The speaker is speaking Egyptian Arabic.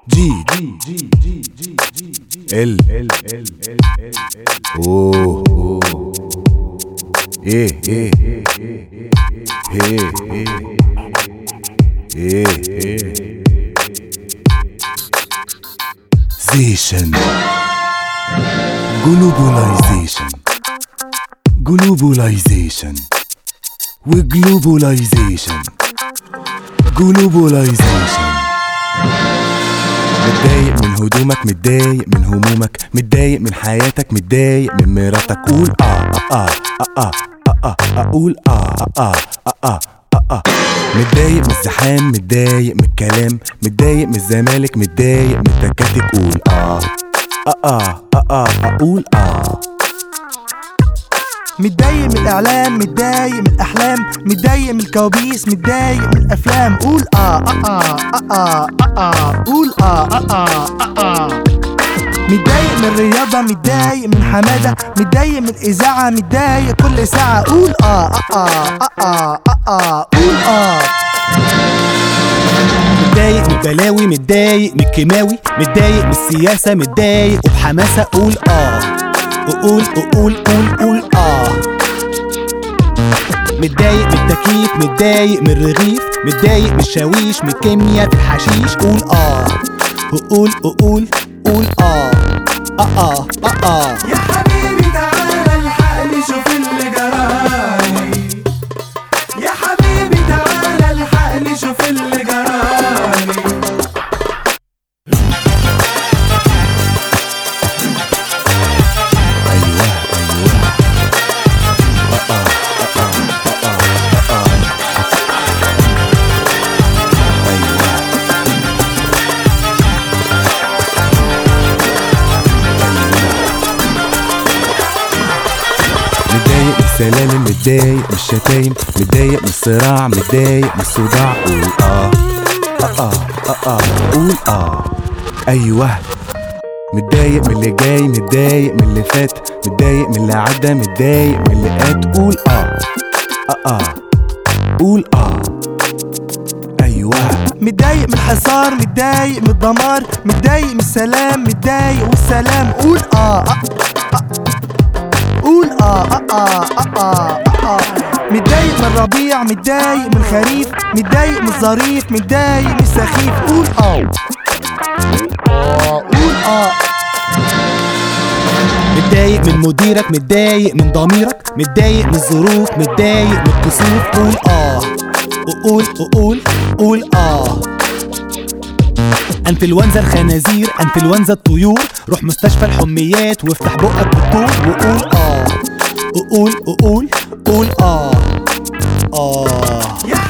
جي جي جي جي جي جي ال ال ال ال ال اوه اوه ايه ايه ايه ايه ايه ايه زيشن جلوبولايزيشن جلوبولايزيشن وجلوبولايزيشن جلوبولايزيشن متضايق من هدومك متضايق من همومك متضايق من حياتك متضايق من مراتك قول اه اه اه اه اه اه قول اه اه اه اه اه متضايق من الزحام متضايق من الكلام متضايق من الزمالك متضايق من التكاتك قول اه اه اه اه اه قول اه متضايق من الاعلام متضايق من الاحلام متضايق من الكوابيس متضايق من الافلام قول اه اه اه اه اه اه قول اه اه اه اه متضايق من الرياضة متضايق من حمادة متضايق من الإذاعة متضايق كل ساعة قول آه آه آه آه آه آه قول آه متضايق من البلاوي متضايق من الكيماوي متضايق من السياسة متضايق وبحماسة قول اه وقول وقول قول قول اه متضايق من التكييف متضايق من الرغيف متضايق من الشاويش من الكيمياء في الحشيش قول اه وقول وقول قول اه اه اه اه, آه. يا حبيبي تعالى الحقني شوف اللي جرالي يا حبيبي تعالى الحقني شوف اللي جرالي ايوه ايوه اه اه اه اه اه اه ايوه متضايق من السلالم متضايق من الشتايم متضايق من الصراع متضايق من الصداع قول اه اه اه اه اه قول اه ايوه متضايق من اللي جاي متضايق من اللي فات متضايق من اللي عدى متضايق من اللي قات قول اه اه اه قول اه ايوه متضايق من الحصار متضايق من الدمار متضايق من السلام متضايق والسلام قول آه آه آه. قول آه آه آه آه آه آه. متضايق من الربيع متضايق من الخريف متضايق من الظريف متضايق من السخيف قول آه آه قول آه متضايق من مديرك متضايق من ضميرك متضايق من الظروف متضايق من الكسوف قول اه وقول وقول قول اه انفلونزا الخنازير انفلونزا الطيور روح مستشفى الحميات وافتح بقك بالطول وقول اه وقول وقول قول اه اه يا